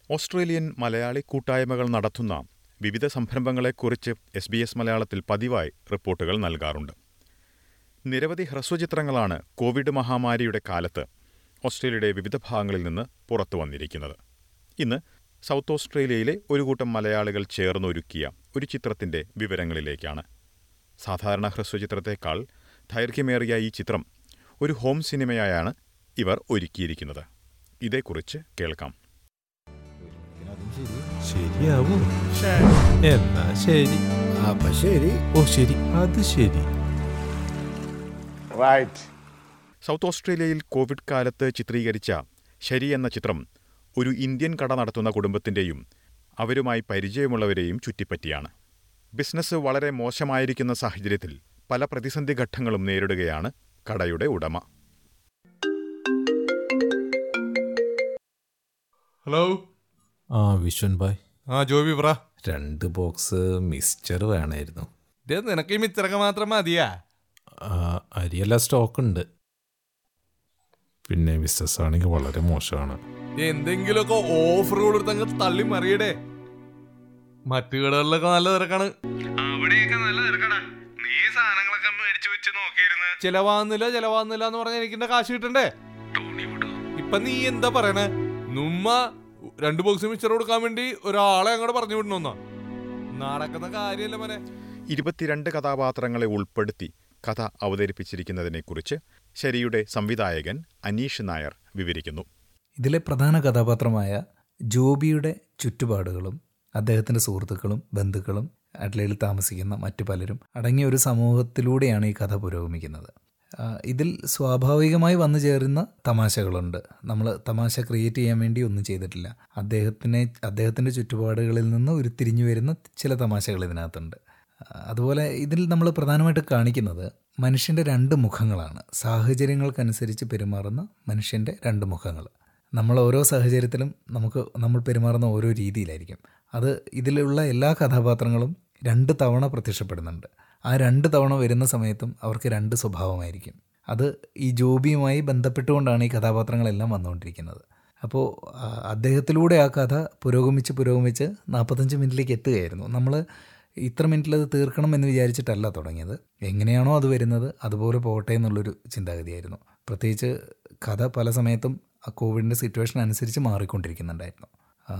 Australian Malayali കൂട്ടായ്മകൾ നടത്തുന്ന വിവിധ സംരംഭങ്ങളെക്കുറിച്ച് എസ് ബി എസ് മലയാളത്തിൽ പതിവായി റിപ്പോർട്ടുകൾ നൽകാറുണ്ട് നിരവധി ഹ്രസ്വചിത്രങ്ങളാണ് കോവിഡ് മഹാമാരിയുടെ കാലത്ത് ഓസ്ട്രേലിയയുടെ വിവിധ ഭാഗങ്ങളിൽ നിന്ന് പുറത്തു വന്നിരിക്കുന്നത് ഇന്ന് സൗത്ത് ഓസ്ട്രേലിയയിലെ ഒരു കൂട്ടം മലയാളികൾ ചേർന്നൊരുക്കിയ ഒരു ചിത്രത്തിന്റെ വിവരങ്ങളിലേക്കാണ് സാധാരണ ഹ്രസ്വചിത്രത്തേക്കാൾ ദൈർഘ്യമേറിയ ഈ ചിത്രം ഒരു ഹോം സിനിമയായാണ് ഇവർ ഒരുക്കിയിരിക്കുന്നത് ഇതേക്കുറിച്ച് കേൾക്കാം ശരിയാവും എന്നാ ശരി അപ്പൊ ശരി ഓ ശരി അത് ശരി റൈറ്റ് സൗത്ത് ഓസ്ട്രേലിയയിൽ കോവിഡ് കാലത്ത് ചിത്രീകരിച്ച ശരി എന്ന ചിത്രം ഒരു ഇന്ത്യൻ കട നടത്തുന്ന കുടുംബത്തിന്റെയും അവരുമായി പരിചയമുള്ളവരെയും ചുറ്റിപ്പറ്റിയാണ് ബിസിനസ് വളരെ മോശമായിരിക്കുന്ന സാഹചര്യത്തിൽ പല പ്രതിസന്ധി ഘട്ടങ്ങളും നേരിടുകയാണ് കടയുടെ ഉടമ ഹലോ ആ വിശ്വൻ ഭായ് ആ ജോബി പറ രണ്ട് ബോക്സ് മിക്സ്ചർ വേണമായിരുന്നു ഇത് നിനക്ക് ഈ മിച്ചറൊക്കെ മാത്രം മതിയാ ആ, അരിയെല്ലാം സ്റ്റോക്ക് ഉണ്ട് പിന്നെ ബിസിനസ് ആണെങ്കിൽ വളരെ മോശമാണ് എന്തെങ്കിലുമൊക്കെ ഓഫർ കൊടുത്തങ്ങ് തള്ളി മറിയടേ മറ്റു കടകളിലൊക്കെ നല്ല തിരക്കാണ് അവിടെയൊക്കെ നല്ല തിരക്കടാ നീ സാധനങ്ങളൊക്കെ മേടിച്ചു വെച്ച് നോക്കിയിരുന്ന് ചെലവാകുന്നില്ല ചെലവാകുന്നില്ല എന്ന് പറഞ്ഞാൽ എനിക്കിന്റെ കാശ് കിട്ടണ്ടേ ടോണി വിടൂ ഇപ്പൊ നീ എന്താ പറയണേ നുമ്മ രണ്ട് ബോക്സ് മിച്ചർ കൊടുക്കാൻ വേണ്ടി ഒരാളെ അങ്ങോട്ട് പറഞ്ഞു വിടണമെന്നാ നടക്കുന്ന കാര്യമല്ല മനെ ഇരുപത്തിരണ്ട് കഥാപാത്രങ്ങളെ ഉൾപ്പെടുത്തി കഥ അവതരിപ്പിച്ചിരിക്കുന്നതിനെക്കുറിച്ച് ശരിയുടെ സംവിധായകൻ അനീഷ് നായർ വിവരിക്കുന്നു ഇതിലെ പ്രധാന കഥാപാത്രമായ ജോബിയുടെ ചുറ്റുപാടുകളും അദ്ദേഹത്തിൻ്റെ സുഹൃത്തുക്കളും ബന്ധുക്കളും അഡ്ലയിൽ താമസിക്കുന്ന മറ്റു പലരും അടങ്ങിയ ഒരു സമൂഹത്തിലൂടെയാണ് ഈ കഥ പുരോഗമിക്കുന്നത് ആ, ഇതിൽ സ്വാഭാവികമായി വന്നു ചേരുന്ന തമാശകളുണ്ട് നമ്മൾ തമാശ ക്രിയേറ്റ് ചെയ്യാൻ വേണ്ടി ഒന്നും ചെയ്തിട്ടില്ല അദ്ദേഹത്തിനെ അദ്ദേഹത്തിൻ്റെ ചുറ്റുപാടുകളിൽ നിന്ന് ഉരുത്തിരിഞ്ഞു വരുന്ന ചില തമാശകൾ ഇതിനകത്തുണ്ട് ആ, അതുപോലെ ഇതിൽ നമ്മൾ പ്രധാനമായിട്ട് കാണിക്കുന്നത് മനുഷ്യൻ്റെ രണ്ട് മുഖങ്ങളാണ് സാഹചര്യങ്ങൾക്കനുസരിച്ച് പെരുമാറുന്ന മനുഷ്യൻ്റെ രണ്ട് മുഖങ്ങൾ നമ്മൾ ഓരോ സാഹചര്യത്തിലും നമുക്ക് നമ്മൾ പെരുമാറുന്ന ഓരോ രീതിയിലായിരിക്കും അത് ഇതിലുള്ള എല്ലാ കഥാപാത്രങ്ങളും രണ്ട് തവണ പ്രത്യക്ഷപ്പെടുന്നുണ്ട് ആ രണ്ട് തവണ വരുന്ന സമയത്തും അവർക്ക് രണ്ട് സ്വഭാവമായിരിക്കും അത് ഈ ജോബിയുമായി ബന്ധപ്പെട്ടുകൊണ്ടാണ് ഈ കഥാപാത്രങ്ങളെല്ലാം വന്നുകൊണ്ടിരിക്കുന്നത് അപ്പോൾ ആ, അദ്ദേഹത്തിലൂടെ ആ കഥ പുരോഗമിച്ച് പുരോഗമിച്ച് നാൽപ്പത്തഞ്ച് മിനിറ്റിലേക്ക് എത്തുകയായിരുന്നു നമ്മൾ ഇത്ര മിനിറ്റിൽ അത് തീർക്കണം എന്ന് വിചാരിച്ചിട്ടല്ല തുടങ്ങിയത് എങ്ങനെയാണോ അത് വരുന്നത് അതുപോലെ പോകട്ടെ എന്നുള്ളൊരു ചിന്താഗതിയായിരുന്നു പ്രത്യേകിച്ച് കഥ പല സമയത്തും ആ കോവിഡിൻ്റെ സിറ്റുവേഷൻ അനുസരിച്ച് മാറിക്കൊണ്ടിരിക്കുന്നുണ്ടായിരുന്നു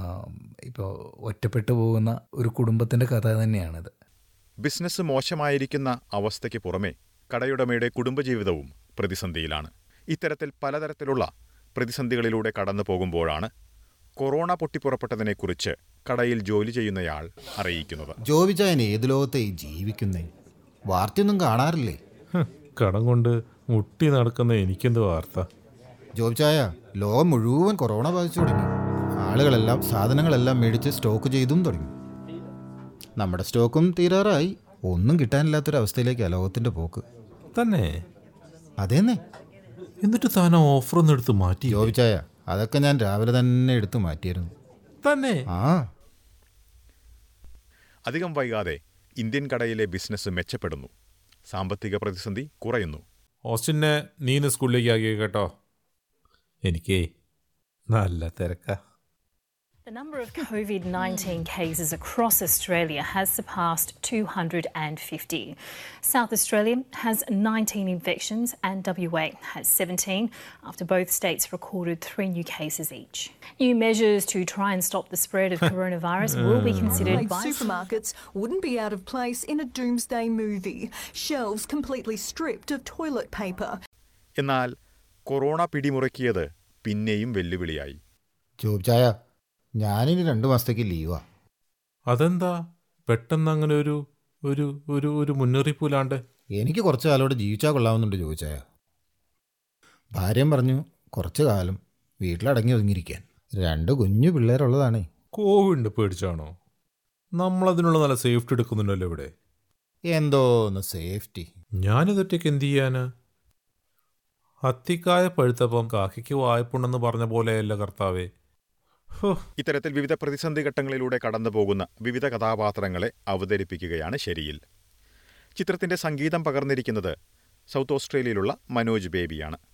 ഇപ്പോൾ ഒറ്റപ്പെട്ടു പോകുന്ന ഒരു കുടുംബത്തിൻ്റെ കഥ തന്നെയാണിത് ബിസിനസ് മോശമായിരിക്കുന്ന അവസ്ഥയ്ക്ക് പുറമെ കടയുടമയുടെ കുടുംബജീവിതവും പ്രതിസന്ധിയിലാണ് ഇത്തരത്തിൽ പലതരത്തിലുള്ള പ്രതിസന്ധികളിലൂടെ കടന്നു പോകുമ്പോഴാണ് കൊറോണ പൊട്ടിപ്പുറപ്പെട്ടതിനെക്കുറിച്ച് കടയിൽ ജോലി ചെയ്യുന്നയാൾ അറിയിക്കുന്നത് ജോബിച്ചായൻ ഏത് ലോകത്തെ ഈ ജീവിക്കുന്നേ വാർത്തയൊന്നും കാണാറില്ലേ ഹ്, കടം കൊണ്ട് മുട്ടി നടക്കുന്ന എനിക്കെന്ത് വാർത്ത ജോബിച്ചായ ലോകം മുഴുവൻ കൊറോണ ബാധിച്ചു തുടങ്ങി ആളുകളെല്ലാം സാധനങ്ങളെല്ലാം മേടിച്ച് സ്റ്റോക്ക് ചെയ്തും തുടങ്ങി നമ്മുടെ സ്റ്റോക്കും തീരാറായി ഒന്നും കിട്ടാനില്ലാത്തൊരവസ്ഥയിലേക്കാണ് ലോകത്തിൻ്റെ പോക്ക് തന്നെ അതേന്നെ എന്നിട്ട് താൻ ആ ഓഫറൊന്നും എടുത്ത് മാറ്റി ജോബിച്ചായ അതൊക്കെ ഞാൻ രാവിലെ തന്നെ എടുത്ത് മാറ്റിയിരുന്നു തന്നെ ആ അധികം വൈകാതെ ഇന്ത്യൻ കടയിലെ ബിസിനസ് മെച്ചപ്പെടുന്നു സാമ്പത്തിക പ്രതിസന്ധി കുറയുന്നു ഓസ്റ്റിനെ നീ ഇന്ന് സ്കൂളിലേക്ക് ആക്കിയ കേട്ടോ എനിക്കേ നല്ല തിരക്കാ The number of COVID 19 cases across Australia has surpassed 250. South Australia has 19 infections and WA has 17 after both states recorded three new cases each. New measures to try and stop the spread of coronavirus will be considered Like by supermarkets wouldn't be out of place in a doomsday movie. Shelves completely stripped of toilet paper. എന്നാൽ corona പിടിമുറക്കിയത് പിന്നെയും വെല്ലുവിളിയായി ജോബിച്ചായ ഞാനിനി രണ്ട് മാസത്തേക്ക് ലീവാ അതെന്താ പെട്ടെന്ന് അങ്ങനെ ഒരു ഒരു ഒരു ഒരു മുന്നറിയിപ്പില്ലാണ്ട് എനിക്ക് കുറച്ച് കാലോടെ ജീവിച്ചാൽ കൊള്ളാമെന്നുണ്ട് ചോദിച്ചായ ഭാര്യയും പറഞ്ഞു കുറച്ച് കാലം വീട്ടിലടങ്ങി ഒതുങ്ങിയിരിക്കാൻ രണ്ട് കുഞ്ഞു പിള്ളേരുള്ളതാണേ കോവിഡ് പേടിച്ചാണോ നമ്മളതിനുള്ള നല്ല സേഫ്റ്റി എടുക്കുന്നുണ്ടല്ലോ ഇവിടെ എന്തോന്ന് സേഫ്റ്റി ഞാനിതൊറ്റയ്ക്ക് എന്ത് ചെയ്യാന് അത്തിക്കായ പഴുത്തപ്പം കാക്കിക്ക് വായ്പുണ്ടെന്ന് പറഞ്ഞ പോലെയല്ല കർത്താവേ ഹോ ഇത്തരത്തിൽ വിവിധ പ്രതിസന്ധി ഘട്ടങ്ങളിലൂടെ കടന്നുപോകുന്ന വിവിധ കഥാപാത്രങ്ങളെ അവതരിപ്പിക്കുകയാണ് ശരിയിൽ ചിത്രത്തിന്റെ സംഗീതം പകർന്നിരിക്കുന്നത് സൗത്ത് ഓസ്ട്രേലിയയിലുള്ള മനോജ് ബേബിയാണ്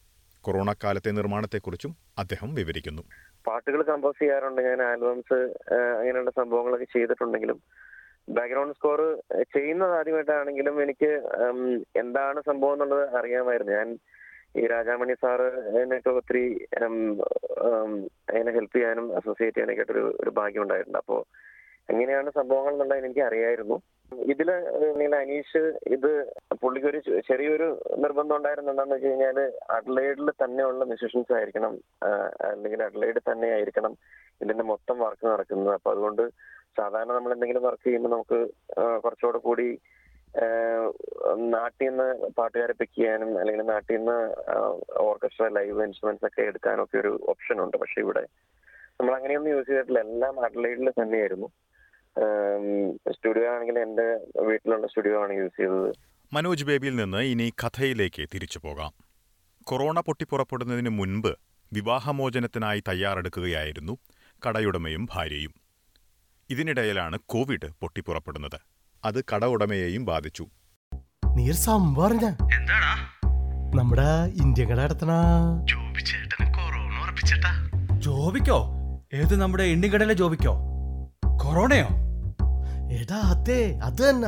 കൊറോണ കാലത്തെ നിർമ്മാണത്തെക്കുറിച്ചും അദ്ദേഹം വിവരിക്കുന്നു പാട്ടുകൾ കമ്പോസ് ചെയ്യാറുണ്ട് ഞാൻ ആൽബംസ് അങ്ങനെയുള്ള സംഭവങ്ങളൊക്കെ ചെയ്തിട്ടുണ്ടെങ്കിലും ബാക്ക്ഗ്രൗണ്ട് സ്കോർ ചെയ്യുന്നത് ആദ്യമായിട്ടാണെങ്കിലും എനിക്ക് ഉം, എന്താണ് സംഭവം എന്നുള്ളത് അറിയാമായിരുന്നു ഞാൻ ഈ രാജാമണി സാറ് എന്നൊക്കെ ഒത്തിരി ഉം, ഉം, അതിനെ ഹെൽപ്പ് ചെയ്യാനും അസോസിയേറ്റ് ചെയ്യാനൊക്കെ ആയിട്ടൊരു ഒരു ഭാഗ്യം ഉണ്ടായിട്ടുണ്ട് അപ്പോൾ എങ്ങനെയാണ് സംഭവങ്ങൾ എന്നുള്ളത് എനിക്ക് അറിയായിരുന്നു ഇതില് ഇങ്ങനെ അനീഷ് ഇത് പുള്ളിക്ക് ഒരു ചെറിയൊരു നിർബന്ധം ഉണ്ടായിരുന്നു എന്താണെന്ന് വെച്ച് കഴിഞ്ഞാല് അഡ്ലൈഡിൽ തന്നെയുള്ള മ്യൂസിഷ്യൻസ് ആയിരിക്കണം ആ, അല്ലെങ്കിൽ അഡ്ലൈഡ് തന്നെ ആയിരിക്കണം ഇതിന്റെ മൊത്തം വർക്ക് നടക്കുന്നത് അപ്പൊ അതുകൊണ്ട് സാധാരണ നമ്മൾ എന്തെങ്കിലും വർക്ക് ചെയ്യുമ്പോൾ നമുക്ക് ആ, കുറച്ചുകൂടെ കൂടി ആ, നാട്ടിൽ നിന്ന് പാട്ടുകാരെ പിക്ക് ചെയ്യാനും അല്ലെങ്കിൽ നാട്ടിൽ നിന്ന് ഓർക്കസ്ട്ര ലൈവ് ഇൻസ്ട്രുമെന്റ്സ് ഒക്കെ എടുക്കാനും ഒക്കെ ഒരു ഓപ്ഷൻ ഉണ്ട് പക്ഷെ ഇവിടെ നമ്മൾ അങ്ങനെയൊന്നും യൂസ് ചെയ്തിട്ടില്ല എല്ലാം അഡ്ലൈഡിൽ തന്നെയായിരുന്നു സ്റ്റുഡിയോ ആണെങ്കിൽ എന്റെ വീട്ടിലുള്ള സ്റ്റുഡിയോ ആണ് യൂസ് ചെയ്തത് മനോജ് ബേബിയിൽ നിന്ന് ഇനി കഥയിലേക്ക് തിരിച്ചു പോകാം കൊറോണ പൊട്ടിപ്പുറപ്പെടുന്നതിന് മുൻപ് വിവാഹമോചനത്തിനായി തയ്യാറെടുക്കുകയായിരുന്നു കടയുടമയും ഭാര്യയും ഇതിനിടയിലാണ് കോവിഡ് പൊട്ടിപ്പുറപ്പെടുന്നത് അത് കട ഉടമയെയും ബാധിച്ചു നീ ഒരു സംഭവം അറിഞ്ഞ എന്താടാ നമ്മുടെ ഇന്ത്യ കട നടത്തണ ജോബി ചേട്ടന് കൊറോണ ഉറപ്പിച്ചേട്ടാ ജോബിക്കോ ഏത് നമ്മുടെ എണ്ണിക്കടയിലെ ജോബിക്കോ കൊറോണയോ എടാ അതെ അത് തന്നെ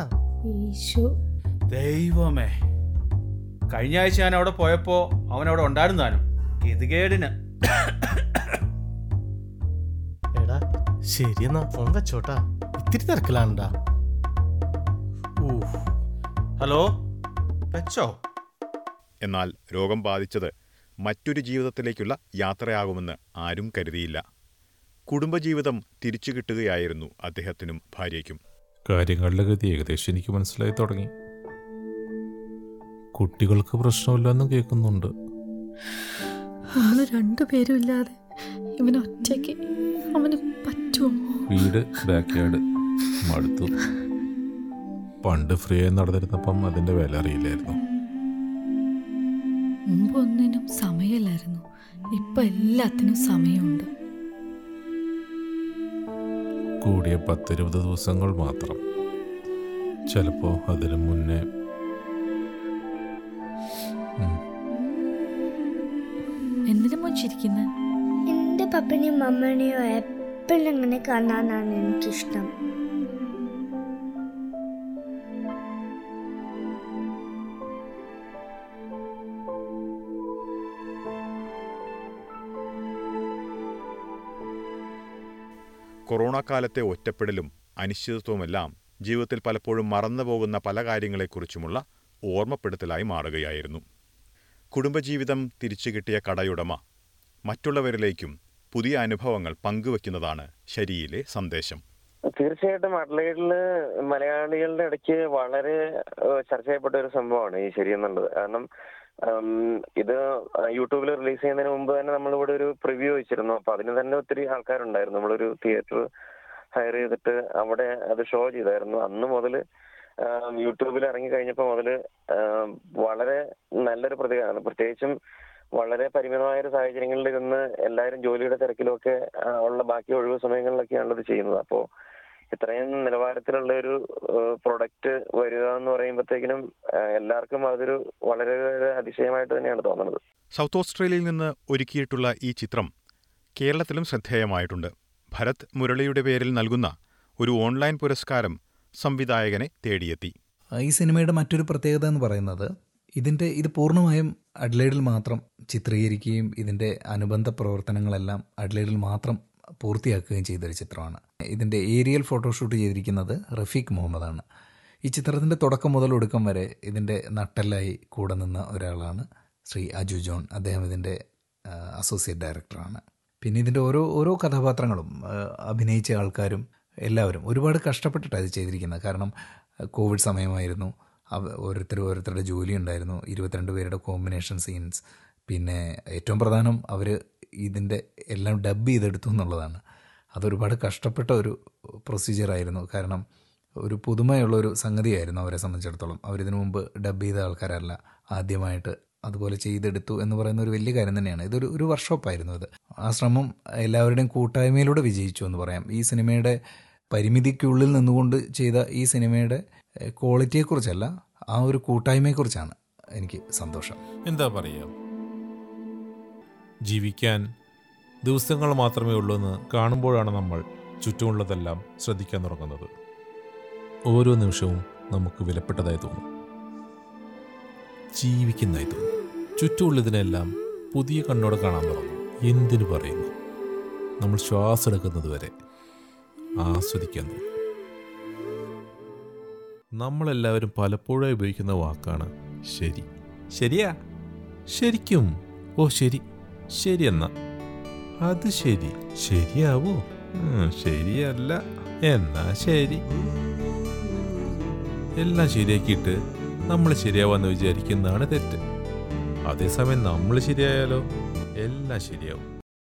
ദൈവമേ കഴിഞ്ഞ ആഴ്ച ഞാൻ അവിടെ പോയപ്പോ അവൻ അവിടെ ഉണ്ടായിരുന്നു താനും ഗതികേടിന് എടാ ശരിയെന്നാ ഫോൺ വെച്ചോട്ടാ ഇത്തിരി തിരക്കിലാണ്ടാ ഊഫ്. ഹലോ വെച്ചോ എന്നാൽ രോഗം ബാധിച്ചത് മറ്റൊരു ജീവിതത്തിലേക്കുള്ള യാത്രയാകുമെന്ന് ആരും കരുതിയില്ല കുടുംബജീവിതം തിരിച്ചു കിട്ടുകയായിരുന്നു അദ്ദേഹത്തിനും ഭാര്യയ്ക്കും കാര്യങ്ങളുടെ ഗതി ഏകദേശം എനിക്ക് മനസ്സിലായി തുടങ്ങി കുട്ടികൾക്ക് പ്രശ്നമില്ലെന്നും കേൾക്കുന്നുണ്ട് ആള് രണ്ടുപേരും ഇല്ലാതെ ഇവൻ ഒറ്റയ്ക്ക് അവന് പറ്റുമോ വീട് ബാക്ക്യാർഡ് മടുത്തു പണ്ട് ഫ്രീ ആയി നടന്നിരുന്നപ്പം അതിന്റെ വില അറിയില്ലായിരുന്നു മുമ്പ് ഒന്നിനും സമയമില്ലായിരുന്നു ഇപ്പൊ എല്ലാത്തിനും സമയമുണ്ട് കൂടിയ പത്തിരുപത് ദിവസങ്ങൾ മാത്രം ചിലപ്പോൾ അതിനു മുന്നേ ഉം. എന്തിനാ മോച്ചിരിക്കുന്നത് എൻ്റെ പപ്പനെയും മമ്മനെയും എപ്പോഴും അങ്ങനെ കാണാനാണ് എനിക്കിഷ്ടം കൊറോണ കാലത്തെ ഒറ്റപ്പെടലും അനിശ്ചിതത്വമെല്ലാം ജീവിതത്തിൽ പലപ്പോഴും മറന്നുപോകുന്ന പല കാര്യങ്ങളെക്കുറിച്ചുമുള്ള ഓർമ്മപ്പെടുത്തലായി മാറുകയായിരുന്നു കുടുംബജീവിതം തിരിച്ചു കിട്ടിയ കടയുടമ മറ്റുള്ളവരിലേക്കും പുതിയ അനുഭവങ്ങൾ പങ്കുവെക്കുന്നതാണ് ശരിയിലെ സന്ദേശം തീർച്ചയായിട്ടും അഡ്ലൈഡില് മലയാളികളുടെ ഇടയ്ക്ക് വളരെ ഏഹ്, ചർച്ച ചെയ്യപ്പെട്ട ഒരു സംഭവമാണ് ഈ ശരി എന്നുള്ളത് കാരണം ഉം, ഇത് യൂട്യൂബിൽ റിലീസ് ചെയ്യുന്നതിന് മുമ്പ് തന്നെ നമ്മളിവിടെ ഒരു പ്രിവ്യൂ വെച്ചിരുന്നു അപ്പൊ അതിന് തന്നെ ഒത്തിരി ആൾക്കാരുണ്ടായിരുന്നു നമ്മളൊരു തിയേറ്റർ ഹയർ ചെയ്തിട്ട് അവിടെ അത് ഷോ ചെയ്തായിരുന്നു അന്ന് മുതൽ യൂട്യൂബിൽ ഇറങ്ങി കഴിഞ്ഞപ്പോൾ മുതൽ വളരെ നല്ലൊരു പ്രതികരണം പ്രത്യേകിച്ചും വളരെ പരിമിതമായ ഒരു സാഹചര്യങ്ങളിൽ ഇരുന്ന് എല്ലാവരും ജോലിയുടെ തിരക്കിലൊക്കെ ആ, ഉള്ള ബാക്കി ഒഴിവ് സമയങ്ങളിലൊക്കെയാണ് ഇത് ചെയ്യുന്നത് അപ്പോ ഇത്രയും നിലവാരത്തിലുള്ള ഒരു പ്രൊഡക്റ്റ് വരിക എന്ന് പറയുമ്പോഴത്തേക്കിനും ആ, എല്ലാവർക്കും അതൊരു വളരെ അതിശയമായിട്ട് തന്നെയാണ് തോന്നുന്നത് സൗത്ത് ഓസ്ട്രേലിയയിൽ നിന്ന് ഒരുക്കിയിട്ടുള്ള ഈ ചിത്രം കേരളത്തിലും ശ്രദ്ധേയമായിട്ടുണ്ട് ഭരത് മുരളിയുടെ പേരിൽ നൽകുന്ന ഒരു ഓൺലൈൻ പുരസ്കാരം സംവിധായകനെ തേടിയെത്തി ഈ സിനിമയുടെ മറ്റൊരു പ്രത്യേകത എന്ന് പറയുന്നത് ഇതിൻ്റെ ഇത് പൂർണ്ണമായും അഡ്ലൈഡിൽ മാത്രം ചിത്രീകരിക്കുകയും ഇതിൻ്റെ അനുബന്ധ പ്രവർത്തനങ്ങളെല്ലാം അഡ്ലൈഡിൽ മാത്രം പൂർത്തിയാക്കുകയും ചെയ്തൊരു ചിത്രമാണ് ഇതിൻ്റെ ഏരിയൽ ഫോട്ടോഷൂട്ട് ചെയ്തിരിക്കുന്നത് റഫീഖ് മുഹമ്മദാണ് ഈ ചിത്രത്തിൻ്റെ തുടക്കം മുതൽ ഒടുക്കം വരെ ഇതിൻ്റെ നട്ടെല്ലായി കൂടെ നിന്ന ഒരാളാണ് ശ്രീ അജു ജോൺ അദ്ദേഹം ഇതിൻ്റെ അസോസിയേറ്റ് ഡയറക്ടറാണ് പിന്നെ ഇതിൻ്റെ ഓരോ ഓരോ കഥാപാത്രങ്ങളും ആ, അഭിനയിച്ച ആൾക്കാരും എല്ലാവരും ഒരുപാട് കഷ്ടപ്പെട്ടിട്ടാണ് ഇത് ചെയ്തിരിക്കുന്നത് കാരണം ആ, കോവിഡ് സമയമായിരുന്നു അവ ഓരോരുത്തർ ഓരോരുത്തരുടെ ജോലി ഉണ്ടായിരുന്നു ഇരുപത്തിരണ്ട് പേരുടെ കോമ്പിനേഷൻ സീൻസ് പിന്നെ ഏറ്റവും പ്രധാനം അവർ ഇതിൻ്റെ എല്ലാം ഡബ് ചെയ്തെടുത്തു എന്നുള്ളതാണ് അതൊരുപാട് കഷ്ടപ്പെട്ട ഒരു പ്രൊസീജിയറായിരുന്നു കാരണം ഒരു പുതുമയുള്ള ഒരു സംഗതിയായിരുന്നു അവരെ സംബന്ധിച്ചിടത്തോളം അവരിതിനു മുമ്പ് ഡബ് ചെയ്ത ആൾക്കാരല്ല ആദ്യമായിട്ട് അതുപോലെ ചെയ്തെടുത്തു എന്ന് പറയുന്ന ഒരു വലിയ കാര്യം തന്നെയാണ് ഇതൊരു ഒരു വർക്ക്ഷോപ്പായിരുന്നു ഇത് ആ ശ്രമം എല്ലാവരുടെയും കൂട്ടായ്മയിലൂടെ വിജയിച്ചു എന്ന് പറയാം ഈ സിനിമയുടെ പരിമിതിക്കുള്ളിൽ നിന്നുകൊണ്ട് ചെയ്ത ഈ സിനിമയുടെ എഹ്, ക്വാളിറ്റിയെക്കുറിച്ചല്ല ആ ഒരു കൂട്ടായ്മയെക്കുറിച്ചാണ് എനിക്ക് സന്തോഷം എന്താ പറയുക ജീവിക്കാൻ ദിവസങ്ങൾ മാത്രമേ ഉള്ളൂ എന്ന് കാണുമ്പോഴാണ് നമ്മൾ ചുറ്റുമുള്ളതെല്ലാം ശ്രദ്ധിക്കാൻ തുടങ്ങുന്നത് ഓരോ നിമിഷവും നമുക്ക് വിലപ്പെട്ടതായി തോന്നും ജീവിക്കുന്നതായി തോന്നും ചുറ്റുമുള്ളതിനെല്ലാം പുതിയ കണ്ണോടെ കാണാൻ തുടങ്ങും എന്തിനു പറയുന്നു നമ്മൾ ശ്വാസം എടുക്കുന്നത് വരെ ആസ്വദിക്കാൻ തോന്നും നമ്മളെല്ലാവരും പലപ്പോഴും ഉപയോഗിക്കുന്ന വാക്കാണ് ശരി ശരിയാ ശരിക്കും ഓ ശരി ശരി എന്നാ അത് ശരി ശരിയാവോ ഉം, ശരിയല്ല എന്നാ ശരി എല്ലാം ശരിയാക്കിയിട്ട് നമ്മൾ ശരിയാവാന്ന് വിചാരിക്കുന്നതാണ് തെറ്റ് അതേസമയം നമ്മൾ ശരിയായാലോ എല്ലാം ശരിയാവും